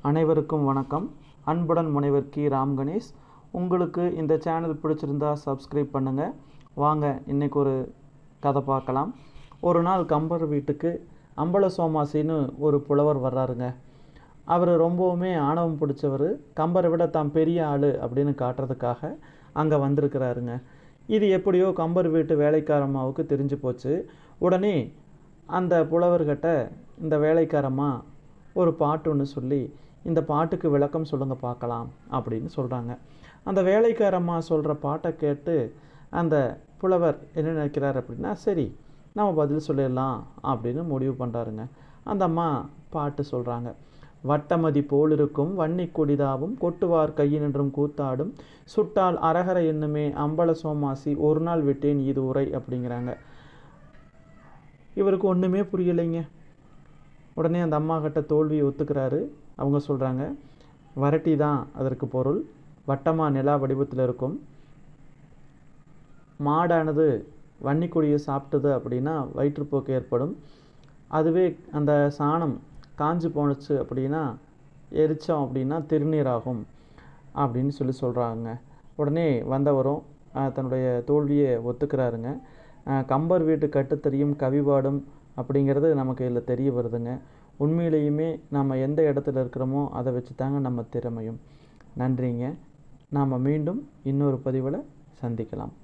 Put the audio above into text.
அனைவருக்கும் வணக்கம் அன்புடன் முனைவர் கி ராம் கணேஷ் உங்களுக்கு இந்த சேனல் பிடிச்சிருந்தா சப்ஸ்கிரைப் பண்ணுங்கள் வாங்க இன்றைக்கி ஒரு கதை பார்க்கலாம் ஒரு நாள் கம்பர் வீட்டுக்கு அம்பல சோமாசின்னு ஒரு புலவர் வர்றாருங்க அவர் ரொம்பவுமே ஆணவம் பிடிச்சவர் கம்பரை விட தாம் பெரிய ஆள் அப்படின்னு காட்டுறதுக்காக அங்கே வந்திருக்கிறாருங்க இது எப்படியோ கம்பர் வீட்டு வேலைக்காரம்மாவுக்கு தெரிஞ்சு போச்சு உடனே அந்த புலவர்கிட்ட இந்த வேலைக்காரம்மா ஒரு பாட்டு ஒன்று சொல்லி இந்த பாட்டுக்கு விளக்கம் சொல்லுங்க பார்க்கலாம் அப்படின்னு சொல்கிறாங்க அந்த வேலைக்காரம்மா சொல்கிற பாட்டை கேட்டு அந்த புலவர் என்ன நினைக்கிறார் அப்படின்னா சரி நம்ம பதில் சொல்லிடலாம் அப்படின்னு முடிவு பண்ணுறாருங்க அந்த அம்மா பாட்டு சொல்கிறாங்க வட்டமதி போலிருக்கும் வன்னி கொடிதாவும் கொட்டுவார் கையினின்றும் கூத்தாடும் சுட்டால் அரகர என்னுமே அம்பல சோமாசி ஒரு நாள் விட்டேன் இது உரை அப்படிங்கிறாங்க இவருக்கு ஒன்றுமே புரியலைங்க உடனே அந்த அம்மா கிட்ட தோல்வியை ஒத்துக்கிறாரு அவங்க சொல்கிறாங்க வரட்டி தான் அதற்கு பொருள் வட்டமாக நிலா வடிவத்தில் இருக்கும் மாடானது வன்னிக்கொடியை சாப்பிட்டது அப்படின்னா வயிற்றுப்போக்கு ஏற்படும் அதுவே அந்த சாணம் காஞ்சு போணுச்சு அப்படின்னா எரித்தோம் அப்படின்னா திருநீராகும் அப்படின்னு சொல்லி சொல்கிறாங்க உடனே வந்தவரும் அஹ், தன்னுடைய தோல்வியை ஒத்துக்கிறாருங்க அஹ், கம்பர் வீட்டு கட்டுத்தறியும் கவிபாடும் அப்படிங்கிறது நமக்கு இதில் தெரிய வருதுங்க உண்மையிலேயுமே நம்ம எந்த இடத்துல இருக்கிறோமோ அதை வச்சு தாங்க நம்ம திறமையும் நன்றிங்க நாம் மீண்டும் இன்னொரு பதிவில் சந்திக்கலாம்